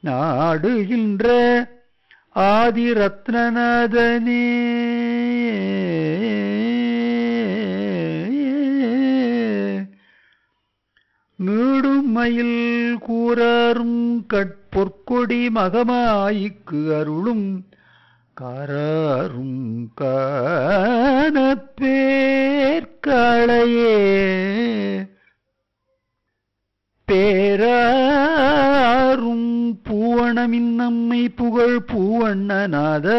நாடுகின்ற ஆதி ரத்னநாதனே நீடும் மயில் கூறாரும் கட்பொற்கொடி மகமாய்க்கு அருளும் காராரும் காணப்பேற்காளையே பேராரும் பூவணமின் நம்மை புகழ் பூவண்ணநாதா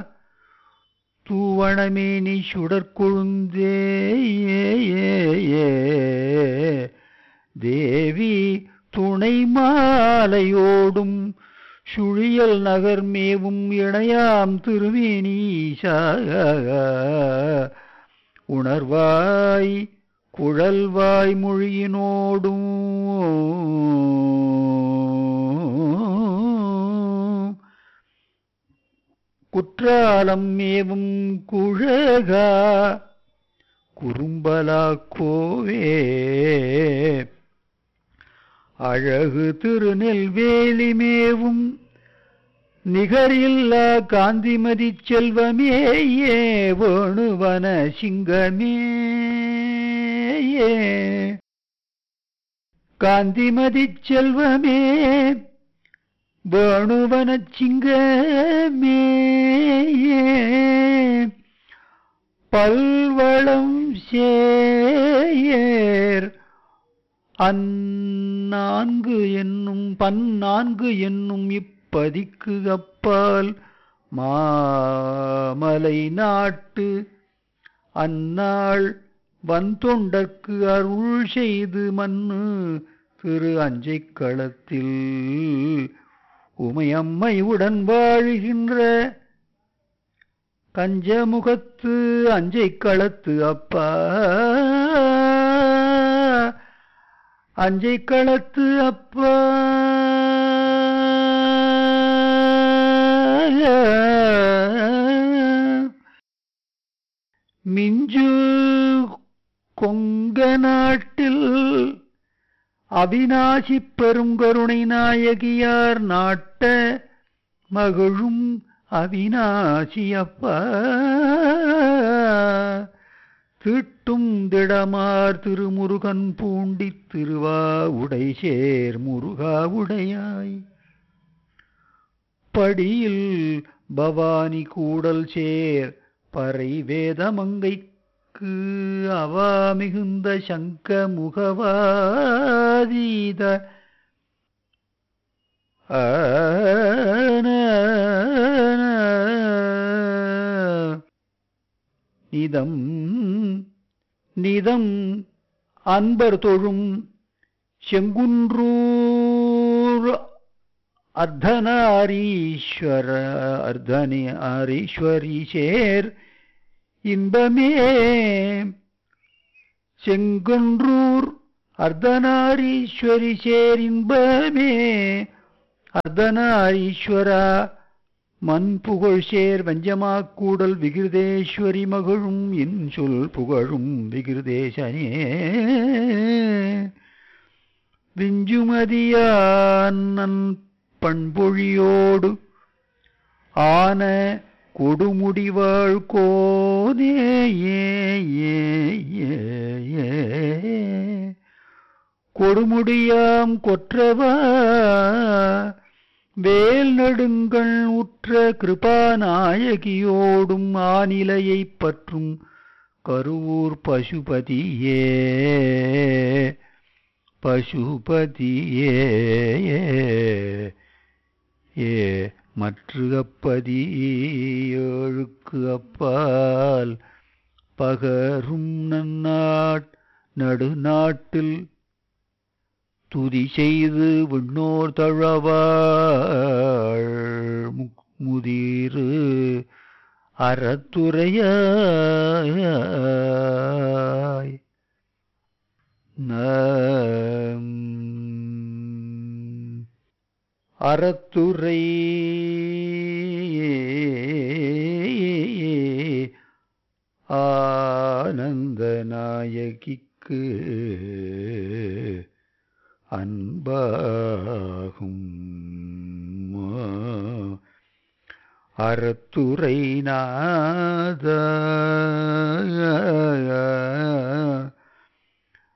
தூவணமேனி சுடற்கொழுந்தே தேவி துணை மாலையோடும் சுழியல் நகர் மேவும் இணையாம் திருமேனீஷா உணர்வாய் குழல்வாய் மொழியினோடும் குற்றாலம் மேவும் குழகா குறும்பலா கோவே அழகு திருநெல்வேலி மேவும் நிகரில்லா காந்திமதி செல்வமே ஏ வேணுவன சிங்கமே காந்திமதி செல்வமே வேணுவன சிங்கமே பல்வளம் சேயர் அந்நான்கு என்னும் பன்னான்கு என்னும் இப்பதிக்கு அப்பால் மாமலை நாட்டு அந்நாள் வந்தொண்டற்கு அருள் செய்து மண்ணு திரு அஞ்சைக் களத்தில் உமையம்மை உடன் வாழுகின்ற கஞ்சமுகத்து அஞ்சைக் களத்து அப்பா அஞ்சைக் களத்து அப்பா மிஞ்சு கொங்க நாட்டில் அவிநாசி பெருங்கருணை நாயகியார் நாட்ட மகிழும் அவிநாசி அப்பா தீட்டும் திடமார் திருமுருகன் பூண்டி திருவா உடை சேர் முருகா உடையாய் படியில் பவானி கூடல் சேர் பறை வேதமங்கைக்கு அவா மிகுந்த சங்க முகவாதீத நிதம் நிதம் அன்பர் தொழும் செங்குன்றூர் அர்த்தநாரீஸ்வர அர்த்தனி ஆரீஸ்வரி சேர் இன்பமே செங்குன்றூர் அர்த்தநாரீஸ்வரி சேர் இன்பமே அர்த்தநாரீஸ்வரா மண் புகழ் சேர் வஞ்சமா கூடல் விகிருதேஸ்வரி மகளும் என் சொல் புகழும் விகிருதேசனே விஞ்சுமதியான் பண்பொழியோடு ஆன கொடுமுடிவாழ் கோதே ஏ ஏ ஏ ஏ. கொடுமுடியாம் கொற்றவா வேல் நடுங்கள் உற்ற கிருபாநாயகியோடும் ஆநிலையைப் பற்றும் கருவூர் பசுபதியே பசுபதியே ஏ மற்று அப்பதி ஏழுக்கு அப்பால் பகரும் நன்னாட் நடுநாட்டில் துதி செய்து விண்ணோர் தழவாள் முக்- முதிரு அறத்துறையாய் நம் அறத்துறை ஆனந்த நாயகிக்கு அன்பாகும் அறத்துரை நாத